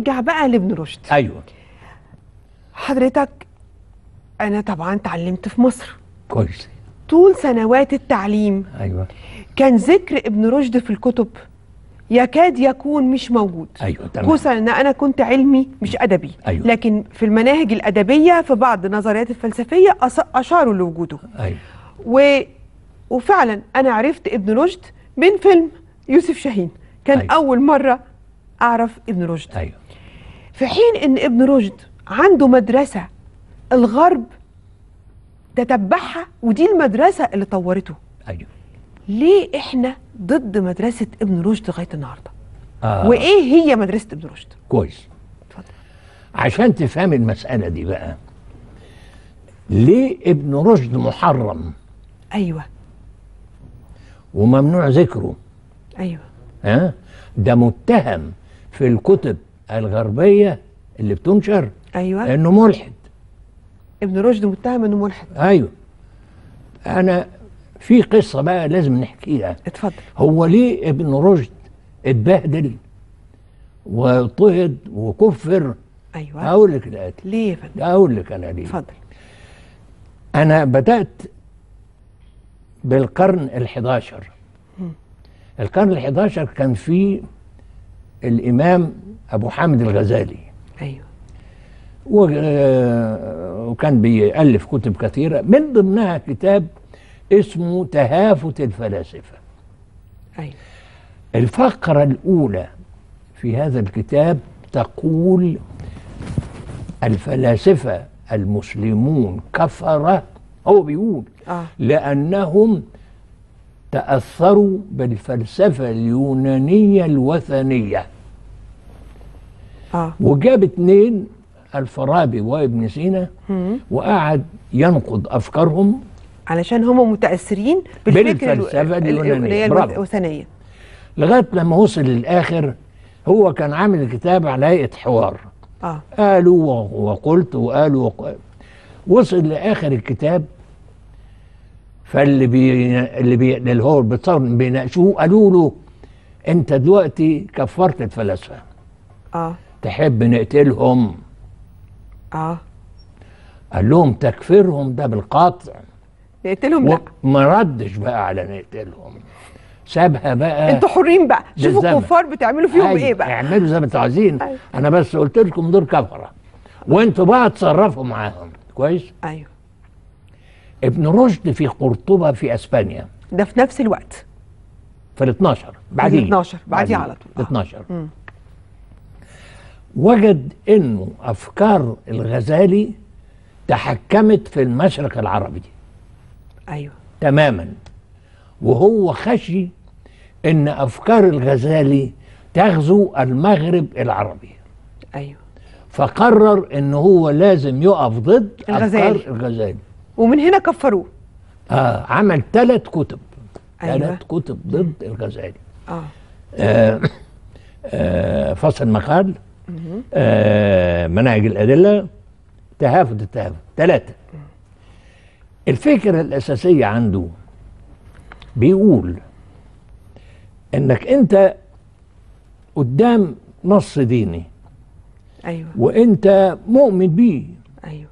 نرجع بقى لابن رشد ايوه حضرتك انا طبعا اتعلمت في مصر كويس طول سنوات التعليم ايوه كان ذكر ابن رشد في الكتب يكاد يكون مش موجود ايوه تمام خصوصا ان انا كنت علمي مش ادبي أيوة. لكن في المناهج الادبيه في بعض النظريات الفلسفيه أص- اشاروا لوجوده ايوه و... وفعلا انا عرفت ابن رشد من فيلم يوسف شاهين كان أيوة. اول مره اعرف ابن رشد ايوه في حين ان ابن رشد عنده مدرسه الغرب تتبعها ودي المدرسه اللي طورته ايوه ليه احنا ضد مدرسه ابن رشد لغايه النهارده آه. وايه هي مدرسه ابن رشد كويس اتفضل عشان تفهم المسألة دي بقى ليه ابن رشد محرم ايوه وممنوع ذكره ايوه ها ده متهم في الكتب الغربية اللي بتنشر ايوه انه ملحد ابن رشد متهم انه ملحد ايوه انا في قصة بقى لازم نحكيها اتفضل هو ليه ابن رشد اتبهدل واضطهد وكفر ايوه اقول لك الاتي ليه يا فندم اقول لك انا ليه اتفضل أنا بدأت بالقرن الحداشر القرن الحداشر كان فيه الإمام أبو حامد الغزالي ايوه و- آه، وكان بيألف كتب كثيرة من ضمنها كتاب اسمه تهافت الفلاسفة ايوه الفقرة الأولى في هذا الكتاب تقول الفلاسفة المسلمون كفرة هو بيقول اه لأنهم تأثروا بالفلسفة اليونانية الوثنية اه وجاب اتنين الفارابي وابن سينا مم. وقعد ينقض أفكارهم علشان هم متاثرين بالفكر الو- بالفلسفة ال- اليونانية. اللي هي برافو. الوثنيه لغاية لما وصل للآخر هو كان عامل الكتاب على هيئة حوار اه قالوا و- وقلت وقالوا وق... وصل لاخر الكتاب فاللي بي... اللي, بي... اللي هو بيتصور بيناقشوه قالوا له انت دلوقتي كفرت الفلاسفه اه تحب نقتلهم اه قال لهم تكفيرهم ده بالقطع نقتلهم لا وما ردش بقى على نقتلهم سابها بقى انتوا حرين بقى شوفوا بالزمن. الكفار بتعملوا فيهم أيوة، ايه بقى اعملوا زي ما انتوا عايزين أيوة. انا بس قلت لكم دول كفره وانتوا بقى اتصرفوا معاهم كويس ايوه ابن رشد في قرطبة في اسبانيا ده في نفس الوقت في ال 12 بعديه 12 بعديه على طول. ال 12 مم. وجد انه افكار الغزالي تحكمت في المشرق العربي ايوه تماما وهو خشي ان افكار الغزالي تغزو المغرب العربي ايوه فقرر ان هو لازم يقف ضد الغزالي. افكار الغزالي ومن هنا كفروه آه عمل ثلاث كتب أيوة. ثلاث كتب ضد الغزالي اه آه آه فصل المقال آه مناهج الأدلة تهافت التهافت ثلاثة الفكرة الأساسية عنده بيقول إنك أنت قدام نص ديني ايوه وأنت مؤمن بيه ايوه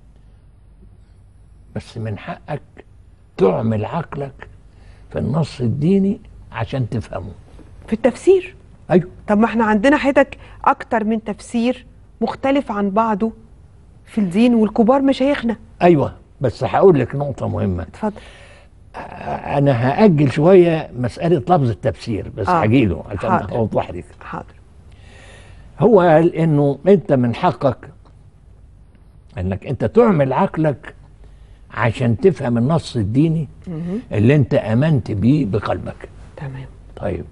بس من حقك تعمل عقلك في النص الديني عشان تفهمه في التفسير أيوه طب ما احنا عندنا حياتك اكتر من تفسير مختلف عن بعضه في الدين والكبار مشايخنا أيوه بس هقول لك نقطة مهمة اتفضل انا هاجل شويه مساله لفظ التفسير بس آه. هجيله عشان حاضر. اوضح لك حاضر هو قال انه انت من حقك انك انت تعمل عقلك عشان تفهم النص الديني مهم. اللي انت امنت بيه بقلبك تمام طيب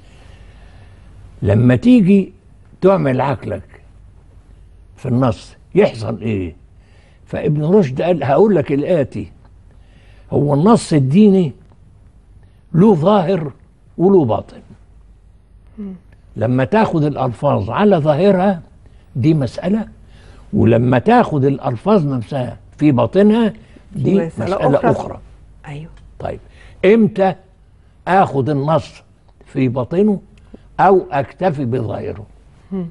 لما تيجي تعمل عقلك في النص يحصل ايه فابن رشد قال هقول لك الاتي هو النص الديني له ظاهر وله باطن لما تاخد الالفاظ على ظاهرها دي مساله ولما تاخد الالفاظ نفسها في باطنها دي مسألة مساله, أخرى. أخرى. أخرى. ايوه طيب امتى اخد النص في باطنه او اكتفي بظاهره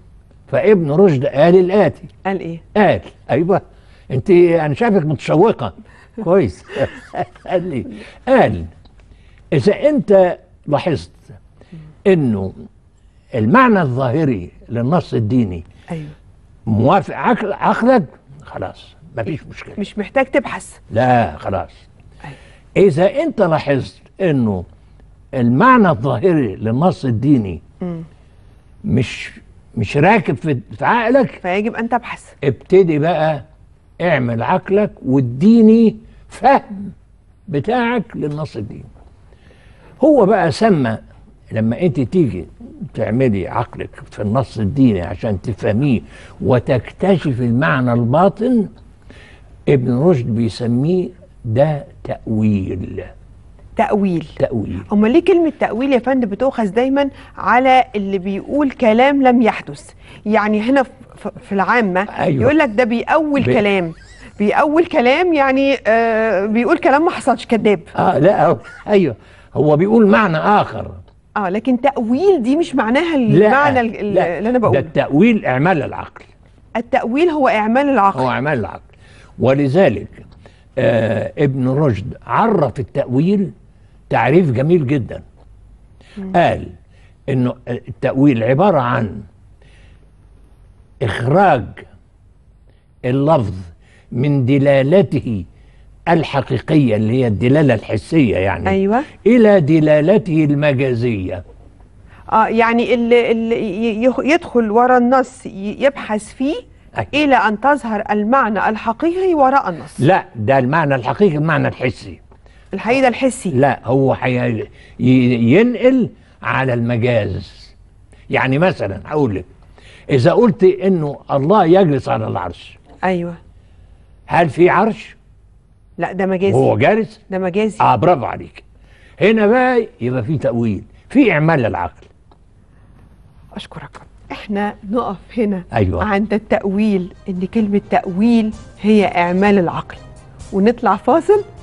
فابن رشد قال الاتي قال ايه قال ايوه انت انا شايفك متشوقه كويس قال لي قال اذا انت لاحظت انه المعنى الظاهري للنص الديني ايوه موافق عقل عقلك خلاص مفيش مشكله مش محتاج تبحث لا خلاص أيوة. اذا انت لاحظت انه المعنى الظاهري للنص الديني مم. مش مش راكب في في عقلك فيجب ان تبحث ابتدي بقى اعمل عقلك واديني فهم بتاعك للنص الديني هو بقى سمى لما انت تيجي تعملي عقلك في النص الديني عشان تفهميه وتكتشف المعنى الباطن ابن رشد بيسميه ده تأويل تأويل تأويل امال ليه كلمه تأويل يا فندم بتؤخذ دايما على اللي بيقول كلام لم يحدث يعني هنا في- في- في العامه أيوة. يقول لك ده بيأول ب- كلام بيأول كلام يعني آه بيقول كلام ما حصلش كذاب اه لا هو ايوه هو بيقول معنى اخر اه لكن تأويل دي مش معناها لا المعنى ال- ال- لا اللي انا ده بقوله التأويل اعمال العقل التأويل هو إعمال العقل هو اعمال العقل ولذلك آه ابن رشد عرف التأويل تعريف جميل جدا قال انه التأويل عبارة عن اخراج اللفظ من دلالته الحقيقية اللي هي الدلالة الحسية يعني أيوة إلى دلالته المجازية اه يعني اللي, اللي ي- ي- يدخل ورا النص ي- يبحث فيه أيوة. إلى أن تظهر المعنى الحقيقي وراء النص لا ده المعنى الحقيقي المعنى الحسي الحقيقة الحسي لا هو حي... ي- ينقل على المجاز يعني مثلا هقول لك اذا قلت انه الله يجلس على العرش أيوة هل في عرش لا ده مجازي وهو جالس ده مجازي اه برافو عليك هنا بقى يبقى في تأويل في اعمال للعقل أشكرك احنا نقف هنا أيوة. عند التأويل إن كلمة تأويل هي إعمال العقل ونطلع فاصل